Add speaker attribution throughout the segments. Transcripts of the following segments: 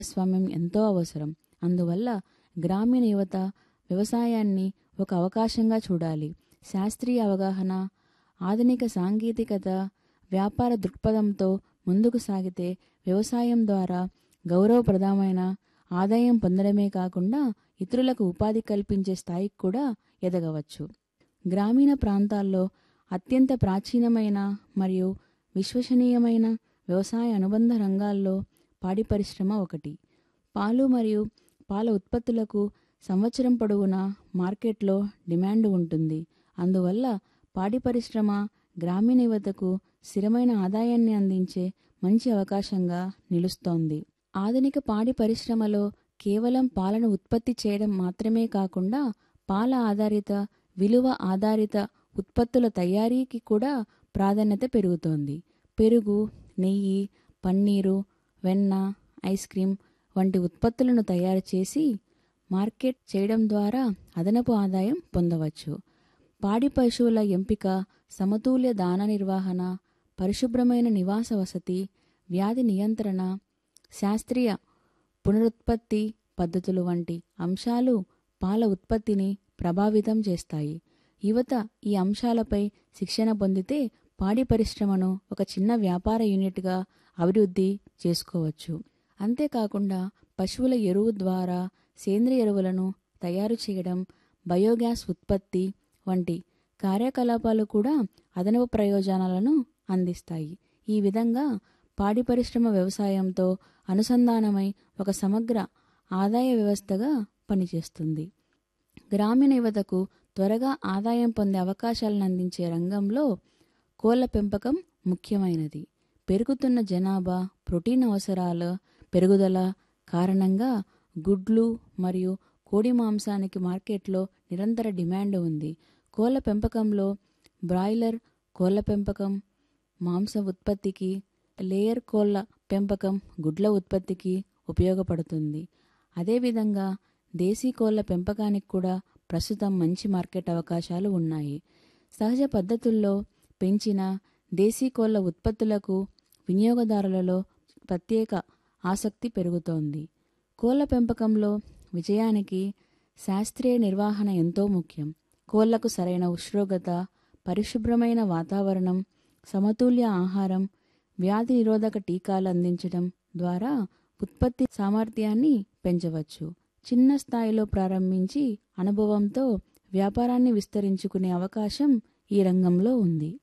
Speaker 1: భాగస్వామ్యం ఎంతో అవసరం అందువల్ల గ్రామీణ యువత వ్యవసాయాన్ని ఒక అవకాశంగా చూడాలి శాస్త్రీయ అవగాహన ఆధునిక సాంకేతికత వ్యాపార దృక్పథంతో ముందుకు సాగితే వ్యవసాయం ద్వారా గౌరవప్రదమైన ఆదాయం పొందడమే కాకుండా ఇతరులకు ఉపాధి కల్పించే స్థాయికి కూడా ఎదగవచ్చు గ్రామీణ ప్రాంతాల్లో అత్యంత ప్రాచీనమైన మరియు విశ్వసనీయమైన వ్యవసాయ అనుబంధ రంగాల్లో పాడి పరిశ్రమ ఒకటి పాలు మరియు పాల ఉత్పత్తులకు సంవత్సరం పొడవునా మార్కెట్లో డిమాండ్ ఉంటుంది అందువల్ల పాడి పరిశ్రమ గ్రామీణ యువతకు స్థిరమైన ఆదాయాన్ని అందించే మంచి అవకాశంగా నిలుస్తోంది ఆధునిక పాడి పరిశ్రమలో కేవలం పాలను ఉత్పత్తి చేయడం మాత్రమే కాకుండా పాల ఆధారిత విలువ ఆధారిత ఉత్పత్తుల తయారీకి కూడా ప్రాధాన్యత పెరుగుతోంది పెరుగు నెయ్యి పన్నీరు వెన్న ఐస్ క్రీం వంటి ఉత్పత్తులను తయారు చేసి మార్కెట్ చేయడం ద్వారా అదనపు ఆదాయం పొందవచ్చు పాడి పశువుల ఎంపిక సమతుల్య దాన నిర్వహణ పరిశుభ్రమైన నివాస వసతి వ్యాధి నియంత్రణ శాస్త్రీయ పునరుత్పత్తి పద్ధతులు వంటి అంశాలు పాల ఉత్పత్తిని ప్రభావితం చేస్తాయి యువత ఈ అంశాలపై శిక్షణ పొందితే పాడి పరిశ్రమను ఒక చిన్న వ్యాపార యూనిట్గా అభివృద్ధి చేసుకోవచ్చు అంతేకాకుండా పశువుల ఎరువు ద్వారా సేంద్రియ ఎరువులను తయారు చేయడం బయోగ్యాస్ ఉత్పత్తి వంటి కార్యకలాపాలు కూడా అదనపు ప్రయోజనాలను అందిస్తాయి ఈ విధంగా పాడి పరిశ్రమ వ్యవసాయంతో అనుసంధానమై ఒక సమగ్ర ఆదాయ వ్యవస్థగా పనిచేస్తుంది గ్రామీణ యువతకు త్వరగా ఆదాయం పొందే అవకాశాలను అందించే రంగంలో కోళ్ల పెంపకం ముఖ్యమైనది పెరుగుతున్న జనాభా ప్రోటీన్ అవసరాల పెరుగుదల కారణంగా గుడ్లు మరియు కోడి మాంసానికి మార్కెట్లో నిరంతర డిమాండ్ ఉంది కోళ్ల పెంపకంలో బ్రాయిలర్ కోళ్ల పెంపకం మాంస ఉత్పత్తికి లేయర్ కోళ్ల పెంపకం గుడ్ల ఉత్పత్తికి ఉపయోగపడుతుంది అదేవిధంగా దేశీ కోళ్ల పెంపకానికి కూడా ప్రస్తుతం మంచి మార్కెట్ అవకాశాలు ఉన్నాయి సహజ పద్ధతుల్లో పెంచిన దేశీ కోళ్ల ఉత్పత్తులకు వినియోగదారులలో ప్రత్యేక ఆసక్తి పెరుగుతోంది కోళ్ల పెంపకంలో విజయానికి శాస్త్రీయ నిర్వహణ ఎంతో ముఖ్యం కోళ్లకు సరైన ఉష్ణోగ్రత పరిశుభ్రమైన వాతావరణం సమతుల్య ఆహారం వ్యాధి నిరోధక టీకాలు అందించడం ద్వారా ఉత్పత్తి సామర్థ్యాన్ని పెంచవచ్చు చిన్న స్థాయిలో ప్రారంభించి అనుభవంతో వ్యాపారాన్ని విస్తరించుకునే అవకాశం ఈ రంగంలో ఉంది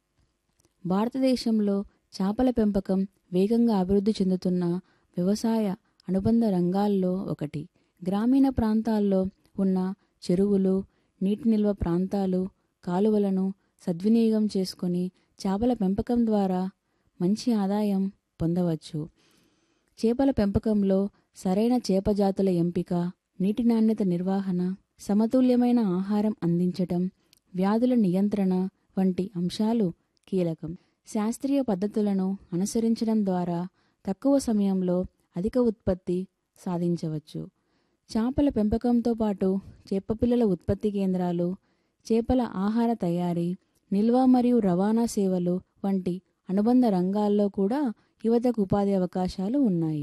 Speaker 1: భారతదేశంలో చేపల పెంపకం వేగంగా అభివృద్ధి చెందుతున్న వ్యవసాయ అనుబంధ రంగాల్లో ఒకటి గ్రామీణ ప్రాంతాల్లో ఉన్న చెరువులు నీటి నిల్వ ప్రాంతాలు కాలువలను సద్వినియోగం చేసుకొని చేపల పెంపకం ద్వారా మంచి ఆదాయం పొందవచ్చు చేపల పెంపకంలో సరైన చేప జాతుల ఎంపిక నీటి నాణ్యత నిర్వహణ సమతుల్యమైన ఆహారం అందించటం వ్యాధుల నియంత్రణ వంటి అంశాలు కీలకం శాస్త్రీయ పద్ధతులను అనుసరించడం ద్వారా తక్కువ సమయంలో అధిక ఉత్పత్తి సాధించవచ్చు చేపల పెంపకంతో పాటు చేపపిల్లల ఉత్పత్తి కేంద్రాలు చేపల ఆహార తయారీ నిల్వ మరియు రవాణా సేవలు వంటి అనుబంధ రంగాల్లో కూడా యువతకు ఉపాధి అవకాశాలు ఉన్నాయి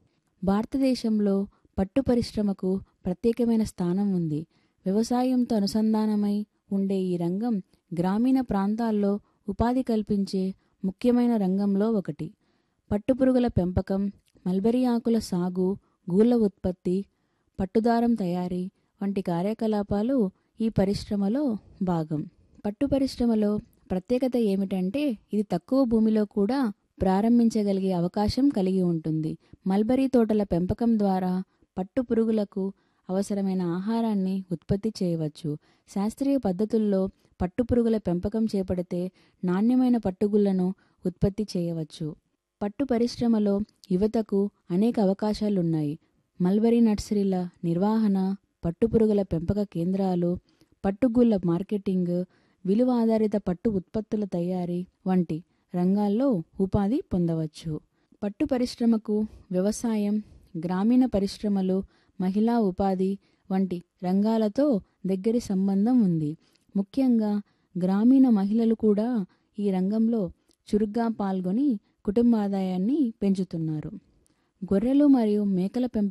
Speaker 1: భారతదేశంలో పట్టు పరిశ్రమకు ప్రత్యేకమైన స్థానం ఉంది వ్యవసాయంతో అనుసంధానమై ఉండే ఈ రంగం గ్రామీణ ప్రాంతాల్లో ఉపాధి కల్పించే ముఖ్యమైన రంగంలో ఒకటి పట్టుపురుగుల పెంపకం మల్బరీ ఆకుల సాగు గూళ్ళ ఉత్పత్తి పట్టుదారం తయారీ వంటి కార్యకలాపాలు ఈ పరిశ్రమలో భాగం పట్టు పరిశ్రమలో ప్రత్యేకత ఏమిటంటే ఇది తక్కువ భూమిలో కూడా ప్రారంభించగలిగే అవకాశం కలిగి ఉంటుంది మల్బరీ తోటల పెంపకం ద్వారా పట్టు పురుగులకు అవసరమైన ఆహారాన్ని ఉత్పత్తి చేయవచ్చు శాస్త్రీయ పద్ధతుల్లో పట్టుపురుగుల పెంపకం చేపడితే నాణ్యమైన పట్టుగుళ్లను ఉత్పత్తి చేయవచ్చు పట్టు పరిశ్రమలో యువతకు అనేక అవకాశాలున్నాయి మల్బరీ నర్సరీల నిర్వహణ పట్టుపురుగుల పెంపక కేంద్రాలు పట్టుగుళ్ల మార్కెటింగ్ విలువ ఆధారిత పట్టు ఉత్పత్తుల తయారీ వంటి రంగాల్లో ఉపాధి పొందవచ్చు పట్టు పరిశ్రమకు వ్యవసాయం గ్రామీణ పరిశ్రమలు మహిళా ఉపాధి వంటి రంగాలతో దగ్గరి సంబంధం ఉంది ముఖ్యంగా గ్రామీణ మహిళలు కూడా ఈ రంగంలో చురుగ్గా పాల్గొని కుటుంబ ఆదాయాన్ని పెంచుతున్నారు గొర్రెలు మరియు మేకల పెంపకం